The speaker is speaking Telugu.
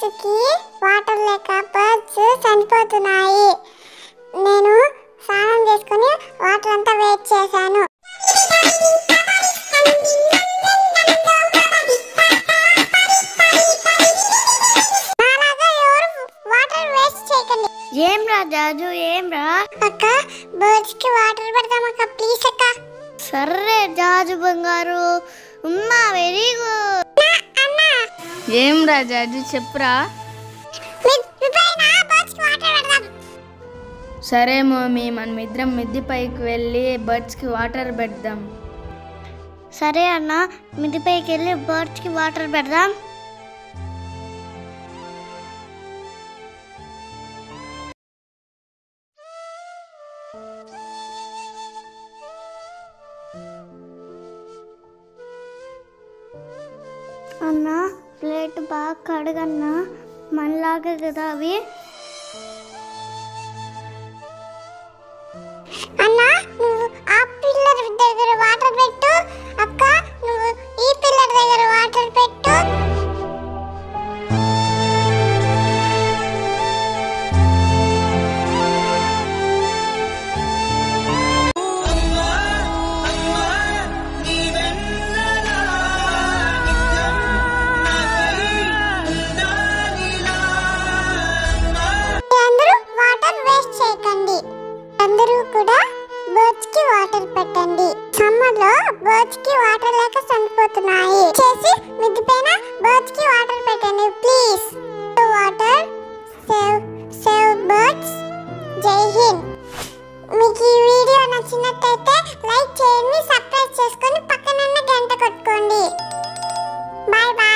కి వాటర్ లేక బర్డ్స్ చనిపోతున్నాయి నేను స్నానం చేసుకుని వాటర్ అంతా వేస్ట్ చేశాను నాలాగా ఎవరు వాటర్ వేస్ట్ చేయకండి ఏం రా జాజు ఏం రా అక్క బర్డ్స్ కి వాటర్ పెడదాం అక్క ప్లీజ్ అక్క సర్రే జాజు బంగారు ఉమ్మా వెరీ గుడ్ అన్నా ఏం రా జాజు చెప్పురా మీ- మీ పైన birds కి వాటర్ పెడదాం సరే మమ్మీ మనం ఇద్దరం మిద్ది పైకి వెళ్ళి బర్డ్స్కి వాటర్ పెడదాం సరే అన్న మిదిపైకి వెళ్ళి బర్డ్స్కి వాటర్ పెడదాం అన్న ప్లేట్ బాగా కడగన్నా మనలాగే కదా అవి అన్నా నువ్వు ఆ పిల్లర్ దగ్గర వాటర్ పెట్టు అక్క నువ్వు ఈ పిల్లర్ దగ్గర వాటర్ పెట్టు అందరూ వాటర్ వేస్ట్ చేయకండి అందరూ కూడా బర్డ్స్ కి వాటర్ పెట్టండి సమ్మర్ లో బర్డ్స్ కి వాటర్ లేక చనిపోతున్నాయి చేసి మిద్ది పైన బర్డ్స్ కి వాటర్ పెట్టండి please water save save birds Jai Hind మీకు ఈ వీడియో నచ్చినట్టయితే లైక్ చేయండి సబ్స్క్రైబ్ చేసుకొని పక్కనున్న గంట కొట్టుకోండి బాయ్ బాయ్